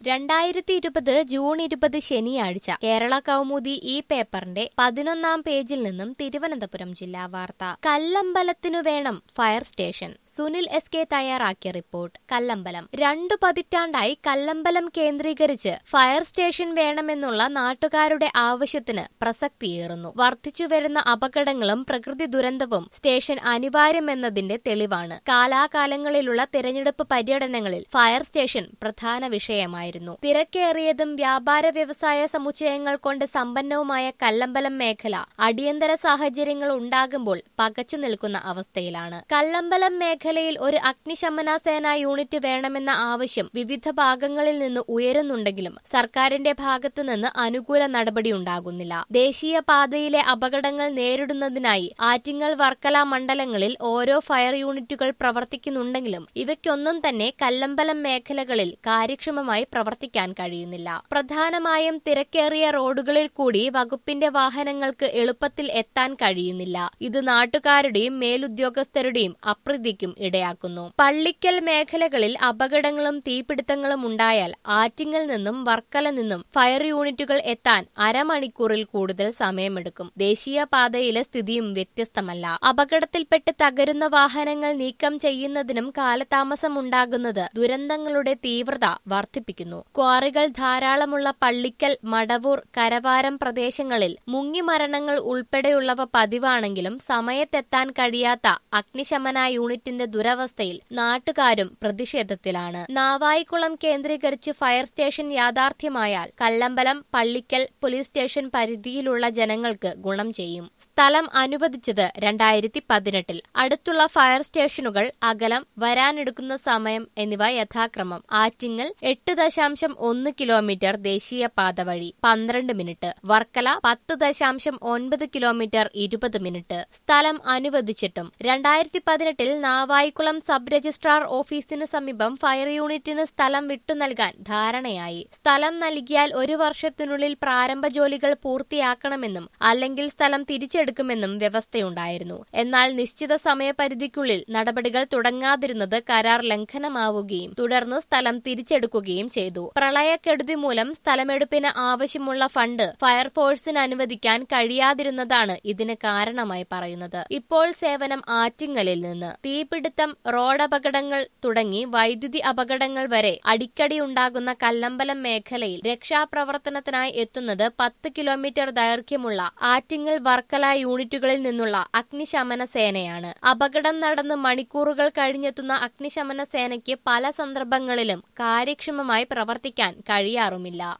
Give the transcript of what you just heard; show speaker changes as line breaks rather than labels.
രണ്ടായിരത്തി ഇരുപത് ജൂൺ ഇരുപത് ശനിയാഴ്ച കേരള കൗമുദി ഈ പേപ്പറിന്റെ പതിനൊന്നാം പേജിൽ നിന്നും തിരുവനന്തപുരം ജില്ലാ വാർത്ത കല്ലമ്പലത്തിനു വേണം fire station Sunil S K തയ്യാറാക്കിയ റിപ്പോർട്ട് കല്ലമ്പലം രണ്ടു പതിറ്റാണ്ടായി കല്ലമ്പലം കേന്ദ്രീകരിച്ച് ഫയർ സ്റ്റേഷൻ വേണമെന്നുള്ള നാട്ടുകാരുടെ ആവശ്യത്തിന് പ്രസക്തിയേറുന്നു വർദ്ധിച്ചുവരുന്ന അപകടങ്ങളും പ്രകൃതി ദുരന്തവും സ്റ്റേഷൻ അനിവാര്യമെന്നതിന്റെ തെളിവാണ് കാലാകാലങ്ങളിലുള്ള തിരഞ്ഞെടുപ്പ് പര്യടനങ്ങളിൽ ഫയർ സ്റ്റേഷൻ പ്രധാന വിഷയമായിരുന്നു തിരക്കേറിയതും വ്യാപാര വ്യവസായ സമുച്ചയങ്ങൾ കൊണ്ട് സമ്പന്നവുമായ കല്ലമ്പലം മേഖല അടിയന്തര സാഹചര്യങ്ങൾ ഉണ്ടാകുമ്പോൾ പകച്ചു നിൽക്കുന്ന അവസ്ഥയിലാണ് കല്ലമ്പലം മേഖലയിൽ ഒരു അഗ്നിശമന സേന യൂണിറ്റ് വേണമെന്ന ആവശ്യം വിവിധ ഭാഗങ്ങളിൽ നിന്ന് ഉയരുന്നുണ്ടെങ്കിലും സർക്കാരിന്റെ ഭാഗത്തു നിന്ന് അനുകൂല നടപടി ഉണ്ടാകുന്നില്ല ദേശീയ പാതയിലെ അപകടങ്ങൾ നേരിടുന്നതിനായി ആറ്റിങ്ങൽ വർക്കല മണ്ഡലങ്ങളിൽ ഓരോ ഫയർ യൂണിറ്റുകൾ പ്രവർത്തിക്കുന്നുണ്ടെങ്കിലും ഇവയ്ക്കൊന്നും തന്നെ കല്ലമ്പലം മേഖലകളിൽ കാര്യക്ഷമമായി പ്രവർത്തിക്കാൻ കഴിയുന്നില്ല പ്രധാനമായും തിരക്കേറിയ റോഡുകളിൽ കൂടി വകുപ്പിന്റെ വാഹനങ്ങൾക്ക് എളുപ്പത്തിൽ എത്താൻ കഴിയുന്നില്ല ഇത് നാട്ടുകാരുടെയും മേലുദ്യോഗസ്ഥരുടെയും അപ്രീതിക്കും ഇടയാക്കുന്നു പള്ളിക്കൽ മേഖലകളിൽ അപകടങ്ങളും തീപിടുത്തങ്ങളും ഉണ്ടായാൽ ആറ്റിങ്ങിൽ നിന്നും വർക്കല നിന്നും ഫയർ യൂണിറ്റുകൾ എത്താൻ അരമണിക്കൂറിൽ കൂടുതൽ സമയമെടുക്കും ദേശീയ പാതയിലെ സ്ഥിതിയും വ്യത്യസ്തമല്ല അപകടത്തിൽപ്പെട്ട് തകരുന്ന വാഹനങ്ങൾ നീക്കം ചെയ്യുന്നതിനും കാലതാമസമുണ്ടാകുന്നത് ദുരന്തങ്ങളുടെ തീവ്രത വർദ്ധിപ്പിക്കുന്നു ക്വാറികൾ ധാരാളമുള്ള പള്ളിക്കൽ മടവൂർ കരവാരം പ്രദേശങ്ങളിൽ മുങ്ങിമരണങ്ങൾ ഉൾപ്പെടെയുള്ളവ പതിവാണെങ്കിലും സമയത്തെത്താൻ കഴിയാത്ത അഗ്നിശമന യൂണിറ്റിന്റെ ദുരവസ്ഥയിൽ നാട്ടുകാരും പ്രതിഷേധത്തിലാണ് നാവായിക്കുളം കേന്ദ്രീകരിച്ച് ഫയർ സ്റ്റേഷൻ യാഥാർത്ഥ്യമായാൽ കല്ലമ്പലം പള്ളിക്കൽ പോലീസ് സ്റ്റേഷൻ പരിധിയിലുള്ള ജനങ്ങൾക്ക് ഗുണം ചെയ്യും സ്ഥലം അനുവദിച്ചത് രണ്ടായിരത്തി പതിനെട്ടിൽ അടുത്തുള്ള ഫയർ സ്റ്റേഷനുകൾ അകലം വരാനെടുക്കുന്ന സമയം എന്നിവ യഥാക്രമം ആറ്റിങ്ങൽ എട്ട് ദശാംശം ഒന്ന് കിലോമീറ്റർ ദേശീയപാത വഴി പന്ത്രണ്ട് മിനിറ്റ് വർക്കല പത്ത് ദശാംശം ഒൻപത് കിലോമീറ്റർ ഇരുപത് മിനിറ്റ് സ്ഥലം അനുവദിച്ചിട്ടും രണ്ടായിരത്തി പതിനെട്ടിൽ നാവായിക്കുളം സബ് രജിസ്ട്രാർ ഓഫീസിന് സമീപം ഫയർ യൂണിറ്റിന് സ്ഥലം വിട്ടു നൽകാൻ ധാരണയായി സ്ഥലം നൽകിയാൽ ഒരു വർഷത്തിനുള്ളിൽ പ്രാരംഭ ജോലികൾ പൂർത്തിയാക്കണമെന്നും അല്ലെങ്കിൽ സ്ഥലം തിരിച്ചെടുക്കുമെന്നും വ്യവസ്ഥയുണ്ടായിരുന്നു എന്നാൽ നിശ്ചിത സമയപരിധിക്കുള്ളിൽ നടപടികൾ തുടങ്ങാതിരുന്നത് കരാർ ലംഘനമാവുകയും തുടർന്ന് സ്ഥലം തിരിച്ചെടുക്കുകയും ചെയ്തു പ്രളയക്കെടുതി മൂലം സ്ഥലമെടുപ്പിന് ആവശ്യമുള്ള ഫണ്ട് ഫയർഫോഴ്സിന് അനുവദിക്കാൻ കഴിയാതിരുന്നതാണ് ഇതിന് കാരണമായി പറയുന്നത് ഇപ്പോൾ സേവനം ആറ്റിങ്ങലിൽ നിന്ന് തീപിടുത്തം റോഡപകടങ്ങൾ തുടങ്ങി വൈദ്യുതി അപകടങ്ങൾ വരെ അടിക്കടി ഉണ്ടാകുന്ന കല്ലമ്പലം മേഖലയിൽ രക്ഷാപ്രവർത്തനത്തിനായി എത്തുന്നത് പത്ത് കിലോമീറ്റർ ദൈർഘ്യമുള്ള ആറ്റിങ്ങൽ വർക്കല യൂണിറ്റുകളിൽ നിന്നുള്ള അഗ്നിശമന സേനയാണ് അപകടം നടന്ന് മണിക്കൂറുകൾ കഴിഞ്ഞെത്തുന്ന അഗ്നിശമന സേനയ്ക്ക് പല സന്ദർഭങ്ങളിലും കാര്യക്ഷമമായി പ്രവർത്തിക്കാൻ കഴിയാറുമില്ല